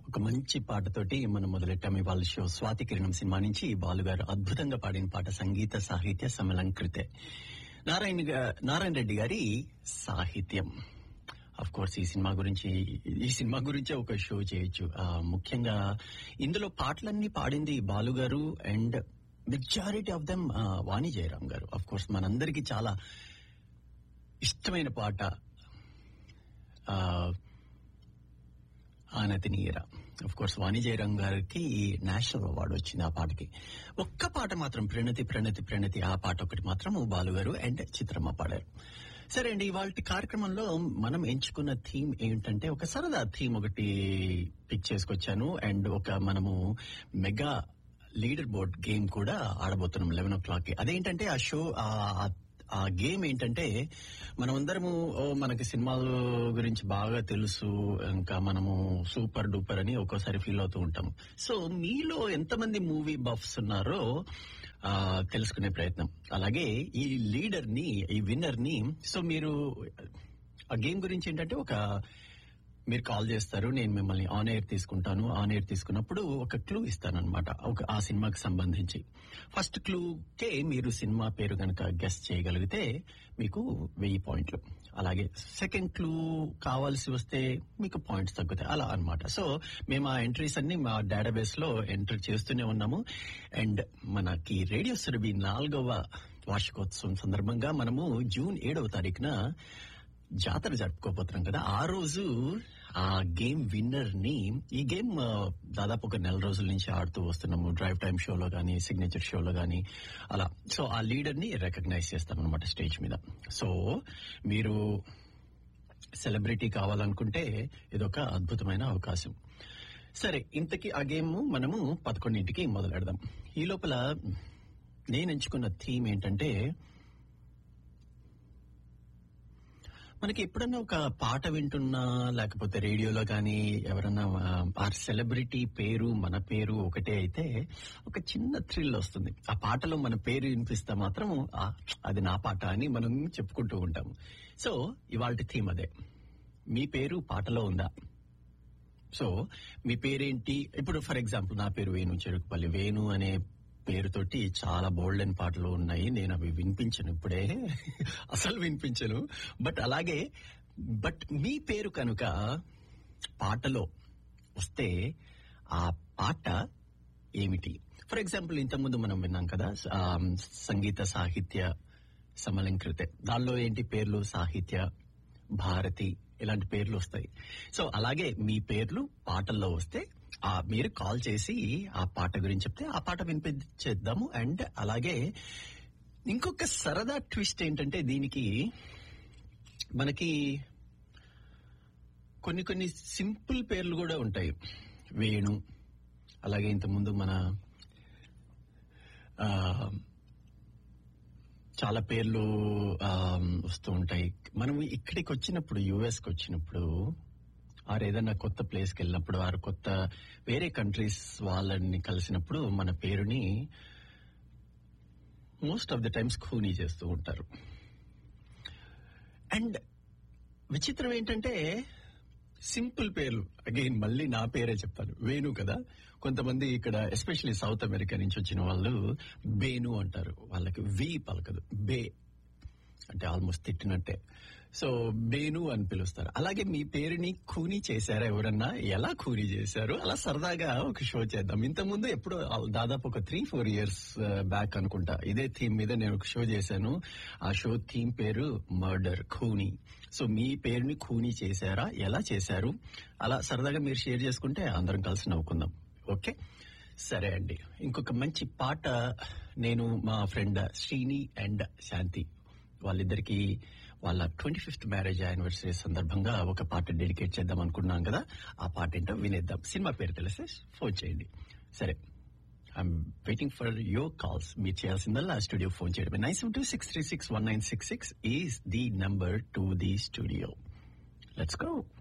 ఒక మంచి పాటతోటి మనం మొదలెట్టాం ఇవాళ షో స్వాతి కిరణం సినిమా నుంచి బాలు గారు అద్భుతంగా పాడిన పాట సంగీత సాహిత్య సమలంకృతే నారాయణ గా- నారాయణ రెడ్డి గారి సాహిత్యం అఫ్ కోర్స్ ఈ సినిమా గురించి ఈ సినిమా గురించే ఒక షో చేయొచ్చు ఆ, ముఖ్యంగా ఇందులో పాటలన్నీ పాడింది Balu garu and majority of them Vani Jayaram garu of course మనందరికీ చాలా ఇష్టమైన పాట ఆ, ఆనతి నీర అఫ్ కోర్స్ వాణి జయరాం గారికి నేషనల్ అవార్డు వచ్చింది ఆ పాటకి ఒక్క పాట మాత్రం ప్రణతి ప్రణతి ప్రణతి ఆ పాట ఒకటి మాత్రం బాలు గారు అండ్ చిత్రమ్మ పాడారు సరే అండి ఇవాళ కార్యక్రమంలో మనం ఎంచుకున్న థీమ్ ఏంటంటే ఒక సరదా థీమ్ ఒకటి పిక్ చేసుకొచ్చాను అండ్ ఒక మనము మెగా లీడర్ బోర్డ్ గేమ్ కూడా ఆడబోతున్నాం లెవెన్ ఓ క్లాక్ కి అదేంటంటే ఆ షో ఆ- ఆ గేమ్ ఏంటంటే మనమందరము ఓ మనకి సినిమాల గురించి బాగా తెలుసు ఇంకా మనము సూపర్ డూపర్ అని ఒక్కోసారి ఫీల్ అవుతూ ఉంటాము సో మీలో ఎంతమంది మూవీ బఫ్స్ ఉన్నారో ఆ, తెలుసుకునే ప్రయత్నం అలాగే ఈ లీడర్ ని ఈ విన్నర్ ని సో మీరు ఆ గేమ్ గురించి ఏంటంటే ఒక మీరు కాల్ చేస్తారు నేను మిమ్మల్ని ఆన్ ఎయిర్ తీసుకుంటాను ఆన్ ఎయిర్ తీసుకున్నప్పుడు ఒక క్లూ ఇస్తానన్నమాట ఒక ఆ సినిమాకి సంబంధించి ఫస్ట్ క్లూకే మీరు సినిమా పేరు కనుక గెస్ట్ చేయగలిగితే మీకు వెయ్యి పాయింట్లు అలాగే సెకండ్ క్లూ కావాల్సి వస్తే మీకు పాయింట్స్ తగ్గుతాయి అలా అన్నమాట సో మేము ఆ ఎంట్రీస్ అన్ని మా డేటాబేస్ లో ఎంటర్ చేస్తూనే ఉన్నాము అండ్ మనకి రేడియో సురభి నాలుగవ వార్షికోత్సవం సందర్భంగా మనము జూన్ ఏడవ తారీఖున జాతర జరుపుకోబోతున్నాం కదా ఆ రోజు ఆ గేమ్ విన్నర్ ని ఈ గేమ్ ఆ, దాదాపు ఒక నెల రోజుల నుంచి ఆడుతూ వస్తున్నాము డ్రైవ్ టైమ్ షోలో గానీ సిగ్నేచర్ షోలో గానీ అలా సో ఆ లీడర్ ని రికగ్నైజ్ చేస్తాం అనమాట స్టేజ్ మీద సో మీరు సెలబ్రిటీ కావాలనుకుంటే ఇదొక అద్భుతమైన అవకాశం సరే ఇంతకీ ఆ గేమ్ మనము పదకొండింటికి మొదలెడదాం ఈ లోపల నేను ఎంచుకున్న థీమ్ ఏంటంటే మనకి ఎప్పుడన్నా ఒక పాట వింటున్నా లేకపోతే రేడియోలో కానీ ఎవరన్నా ఆ, ఆ సెలబ్రిటీ పేరు మన పేరు ఒకటే అయితే ఒక చిన్న థ్రిల్ వస్తుంది ఆ పాటలో మన పేరు వినిపిస్తే మాత్రం ఆ, అది నా పాట అని మనం చెప్పుకుంటూ ఉంటాము సో ఇవాళ థీమ్ అదే మీ పేరు పాటలో ఉందా సో మీ పేరేంటి ఇప్పుడు ఫర్ ఎగ్జాంపుల్ నా పేరు వేణు చెరుకుపల్లి వేణు అనే పేరుతోటి చాలా బోల్డ్ అండ్ పాటలు ఉన్నాయి నేను అవి వినిపించను ఇప్పుడే అసలు వినిపించను బట్ అలాగే బట్ మీ పేరు కనుక పాటలో వస్తే ఆ పాట ఏమిటి ఫర్ ఎగ్జాంపుల్ ఇంతకుముందు మనం విన్నాం కదా ఆ, సంగీత సాహిత్య సమలంకృతే దానిలో ఏంటి పేర్లు సాహిత్య భారతి ఇలాంటి పేర్లు వస్తాయి సో అలాగే మీ పేర్లు పాటల్లో వస్తే ఆ మీరు కాల్ చేసి ఆ పాట గురించి చెప్తే ఆ పాట వినిపించేద్దాము అండ్ అలాగే ఇంకొక సరదా ట్విస్ట్ ఏంటంటే దీనికి మనకి కొన్ని కొన్ని సింపుల్ పేర్లు కూడా ఉంటాయి వేణు అలాగే ఇంతకుముందు మన ఆ, చాలా పేర్లు ఆ, వస్తూ ఉంటాయి మనం ఇక్కడికి వచ్చినప్పుడు యుఎస్ కి వచ్చినప్పుడు ఆరు ఏదైనా కొత్త ప్లేస్ కి వెళ్ళినప్పుడు ఆరు కొత్త వేరే కంట్రీస్ వాళ్ళని కలిసినప్పుడు మన పేరుని మోస్ట్ ఆఫ్ ద టైమ్స్ ఖూనీ చేస్తూ ఉంటారు అండ్ విచిత్రం ఏంటంటే సింపుల్ పేర్లు అగైన్ మళ్ళీ నా పేరే చెప్తాను వేణు కదా కొంతమంది ఇక్కడ ఎస్పెషల్లీ సౌత్ అమెరికా నుంచి వచ్చిన వాళ్ళు బేను అంటారు వాళ్ళకి వి పలకదు బే అంటే ఆల్మోస్ట్ తిట్టినట్టే సో బేను అని పిలుస్తారు అలాగే మీ పేరుని ఖూనీ చేశారా ఎవరన్నా ఎలా ఖూనీ చేశారు అలా సరదాగా ఒక షో చేద్దాం ఇంతకుముందు ఎప్పుడో దాదాపు ఒక త్రీ ఫోర్ ఇయర్స్ బ్యాక్ అనుకుంటా ఇదే థీమ్ మీద నేను ఒక షో చేశాను ఆ షో థీమ్ పేరు మర్డర్ ఖూనీ సో మీ పేరుని ఖూనీ చేశారా ఎలా చేశారు అలా సరదాగా మీరు షేర్ చేసుకుంటే అందరం కలిసి నవ్వుకుందాం ఓకే సరే అండి ఇంకొక మంచి పాట నేను మా ఫ్రెండ్ శ్రీని అండ్ శాంతి వాళ్ళిద్దరికి వాళ్ళ ట్వంటీ ఫిఫ్త్ మ్యారేజ్ యానివర్సరీ సందర్భంగా ఒక పాట డెడికేట్ చేద్దాం అనుకున్నాం కదా ఆ పాట ఏంటో వినేద్దాం సినిమా పేరు తెలిస్తే ఫోన్ చేయండి సరే I'm waiting for your calls మీరు చేయాల్సిందల్లా స్టూడియో ఫోన్ చేయడం nine seven two six three six one nine six six is the number to the studio let's go